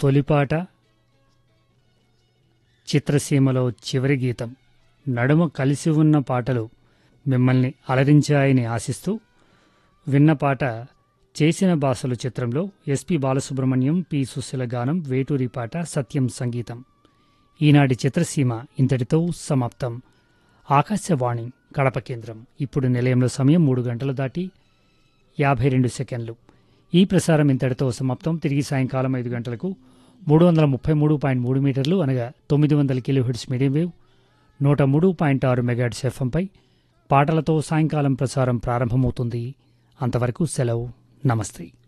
తొలిపాట చిత్రసీమలో చివరి గీతం నడుమ కలిసి ఉన్న పాటలు మిమ్మల్ని అలరించాయని ఆశిస్తూ విన్న పాట చేసిన భాషలు చిత్రంలో ఎస్పి బాలసుబ్రహ్మణ్యం పి సుశీల గానం వేటూరి పాట సత్యం సంగీతం ఈనాటి చిత్రసీమ ఇంతటితో సమాప్తం ఆకాశవాణి కడప కేంద్రం ఇప్పుడు నిలయంలో సమయం మూడు గంటలు దాటి యాభై రెండు సెకండ్లు ఈ ప్రసారం ఇంతటితో సమాప్తం తిరిగి సాయంకాలం ఐదు గంటలకు మూడు వందల ముప్పై మూడు పాయింట్ మూడు మీటర్లు అనగా తొమ్మిది వందల కిలోహెడ్స్ మీడియం వేవ్ నూట మూడు పాయింట్ ఆరు మెగాడ్స్ ఎఫ్ఎంపై పాటలతో సాయంకాలం ప్రసారం ప్రారంభమవుతుంది అంతవరకు సెలవు నమస్తే